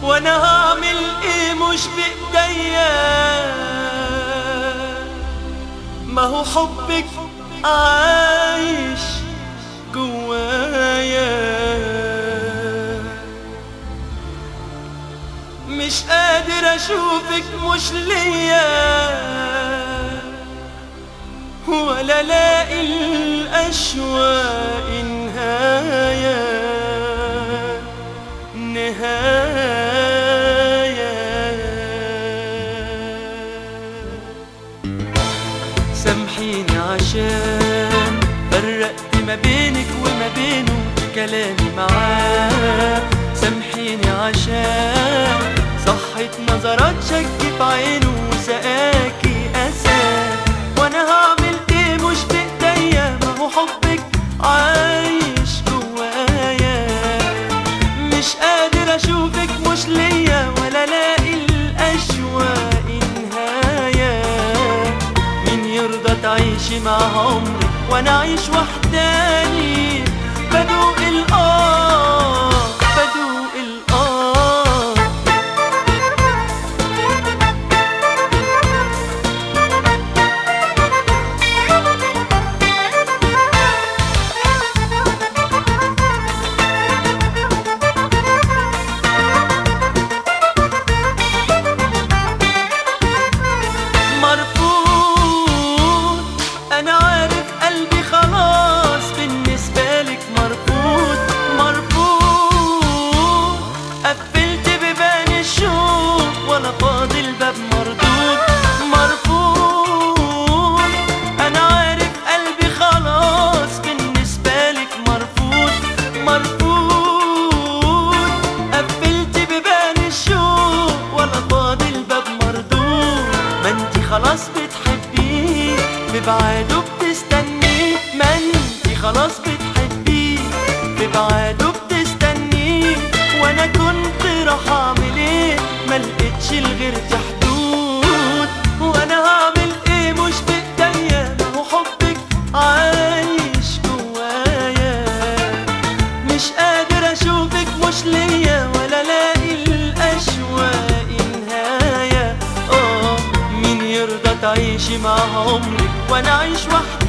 وانا هعمل ايه مش بايديا ما هو حبك عايش جوايا مش قادر اشوفك مش ليا ولا لاقي الاشواق نهايه نهايه سامحيني عشان فرقت ما بينك وما بينه كلامي معاه سامحيني عشان صحت نظرات شك في عينه وسقاكي أسى وانا هعمل ايه مش بايديا ما هو حبك عايش جوايا مش قادر اشوفك مش ليا ولا لاقي الاشواق نهايه مين يرضى تعيشي مع عمري وانا اعيش وحداني بدوق الاه بدوق الاه مرفوض انا عارف قلبي خلاص بالنسبة لك مرفوض مرفوض قفلت بيبان الشوق ولا فاضل باب مردود مرفوض انا عارف قلبي خلاص بالنسبة لك مرفوض مرفوض قفلت بيبان الشوق ولا فاضل باب مردود ما انتي خلاص بتحبيه ببعاده بتستنيه ما انتي خلاص بتحبيه ببعاده بتستنيه وانا كنت راح اعمل ايه ما لقيتش لغيرتي حدود وانا هعمل ايه مش بايديا ما هو حبك عايش جوايا مش قادر اشوفك مش ليا ولا لاقي الاشواق نهايه اه مين يرضى تعيشي مع عمرك وانا اعيش وحدي